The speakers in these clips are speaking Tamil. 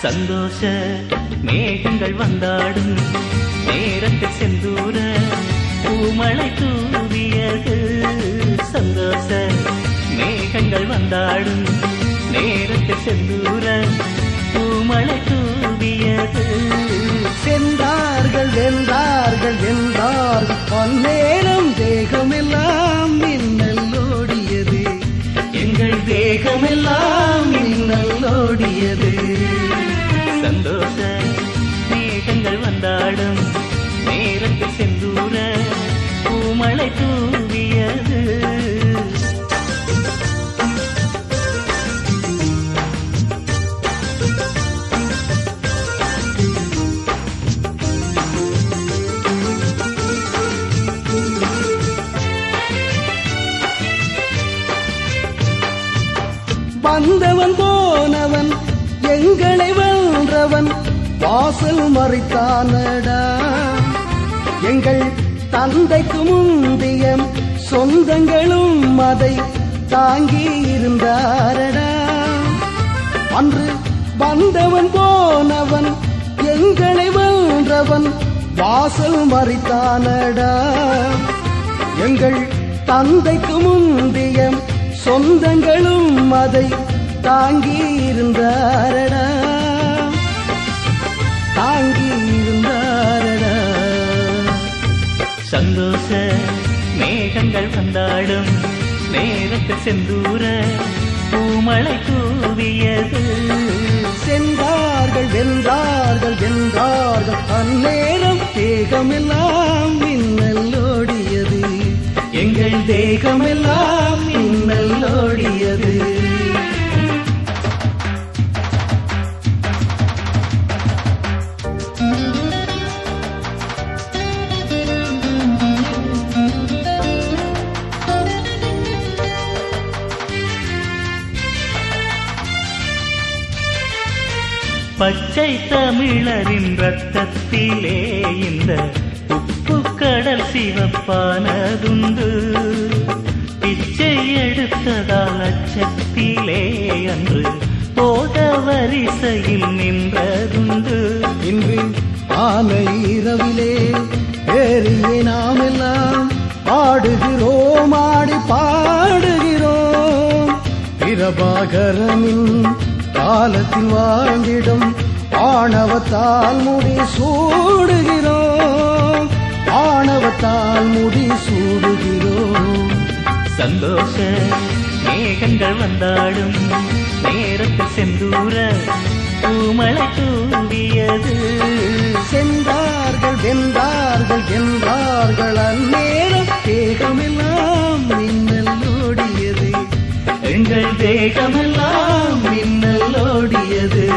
சந்தோஷ மேகங்கள் வந்தாடும் நேரத்தில் செந்தூர பூமழை தூவியது சந்தோஷ மேகங்கள் வந்தாடும் நேரத்தில் செந்தூர பூமழை தூவியது சென்றார்கள் வென்றார்கள் வென்றார்கள் பன்னேரம் தேகமெல்லாம் மின்னல் ஓடியது எங்கள் தேகமெல்லாம் மின்னல் ஓடியது சந்தோஷ மேகங்கள் வந்தாடும் நேரத்தில் செந்தூர பூமழை தூவியது வந்தவன் போனவன் எங்களை வென்றவன் வாசல் மறைத்தானடா எங்கள் தந்தைக்கு முந்திய சொந்தங்களும் அதை தாங்கி இருந்தாரடா அன்று வந்தவன் போனவன் எங்களை வென்றவன் வாசல் மறித்தானடா எங்கள் தந்தைக்கு முந்திய சொந்தங்களும் அதை தாங்கி இருந்தாரடா தாங்கி இருந்தாரடா சந்தோஷ மேகங்கள் வந்தாடும் நேரத்தில் செந்தூர பூமழை தூவியது சென்றார்கள் வென்றார்கள் வென்றார்கள் அந்நேரம் தேகமெல்லாம் மின்னல் ஓடியது எங்கள் தேகமெல்லாம் மின்னல் ஓடியது பச்சை தமிழரின் ரத்தத்திலே இந்த உப்பு கடல் சிவப்பானதுண்டு பிச்சை எடுத்ததால் அச்சத்திலே அன்று போத வரிசையில் நின்றதுண்டு இன்று ஆனை இரவிலே ஏறிய நாமெல்லாம் பாடுகிறோம் ஆடி பாடுகிறோம் பிரபாகரனின் காலத்தில் வாழ்ந்திடும் ஆணவத்தால் முடி சூடுகிறோம் ஆணவத்தால் முடி சூடுகிறோம் சந்தோஷ மேகங்கள் வந்தாடும் நேரத்தில் செந்தூர பூமழை தூவியது சென்றார்கள் வென்றார்கள் வென்றார்கள் அந்நேரம் தேகமெல்லாம் மின்னல் ஓடியது எங்கள் தேகமெல்லாம் மின்னல் ஓடியது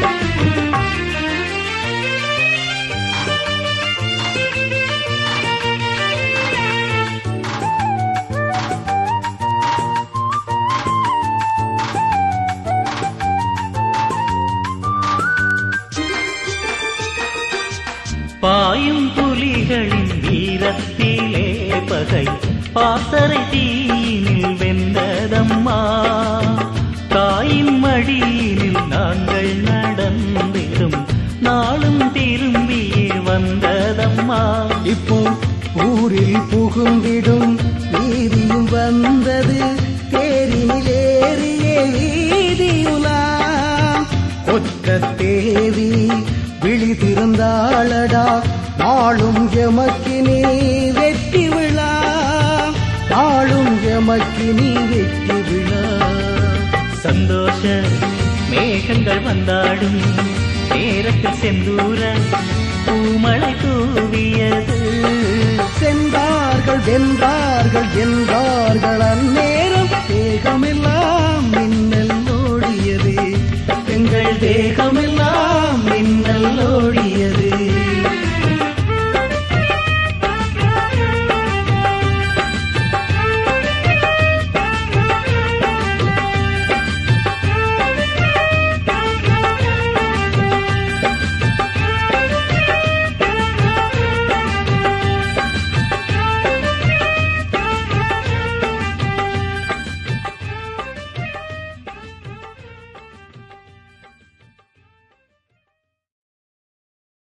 பாயும் புலிகளின் வீரத்திலே பகை பாசறை தீனில் வெந்ததம்மா தாயின் மடியினில் நாங்கள் நடந்திடும் நாளும் திரும்பியே வந்ததம்மா இப்போ ஊரில் புகுந்திடும் நீதியும் வந்தது தேரினிலேறிய வீதியுலா ஒத்த தேவி விழி திறந்தாளடா நாளும் எமக்கினி வெற்றி விழா நாளும் எமக்கினி வெற்றி விழா சந்தோஷ மேகங்கள் வந்தாடும் நேரத்தில் செந்தூர பூமழை தூவியது சென்றார்கள் வென்றார்கள் என்றார்கள் அந்நேரம் தேகமெல்லாம் மின்னல் ஓடியது எங்கள் தேகமெல்லாம்